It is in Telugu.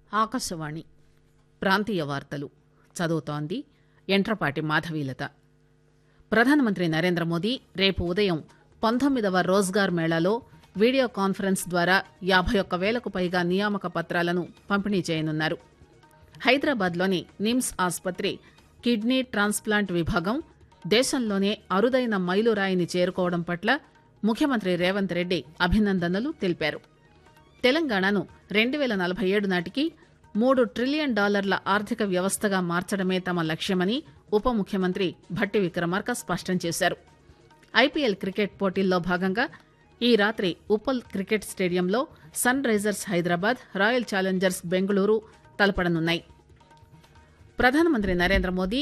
ఆకాశవాణి ప్రాంతీయ వార్తలు చదువుతోంది ఎంట్రపాటి మాధవీలత ప్రధానమంత్రి నరేంద్ర మోదీ రేపు ఉదయం పంతొమ్మిదవ రోజ్గార్ మేళాలో వీడియో కాన్ఫరెన్స్ ద్వారా యాబై ఒక్క వేలకు పైగా నియామక పత్రాలను పంపిణీ చేయనున్నారు హైదరాబాద్లోని నిమ్స్ ఆసుపత్రి కిడ్నీ ట్రాన్స్ప్లాంట్ విభాగం దేశంలోనే అరుదైన మైలురాయిని చేరుకోవడం పట్ల ముఖ్యమంత్రి రేవంత్ రెడ్డి అభినందనలు తెలిపారు తెలంగాణను రెండు పేల నలభై ఏడు నాటికి మూడు ట్రిలియన్ డాలర్ల ఆర్థిక వ్యవస్థగా మార్చడమే తమ లక్ష్యమని ఉప ముఖ్యమంత్రి భట్టి విక్రమార్క స్పష్టం చేశారు ఐపీఎల్ క్రికెట్ పోటీల్లో భాగంగా ఈ రాత్రి ఉప్పల్ క్రికెట్ స్టేడియంలో Sunrisers Hyderabad royal challengers Bengaluru తలపడనున్నాయి ప్రధానమంత్రి నరేంద్ర మోదీ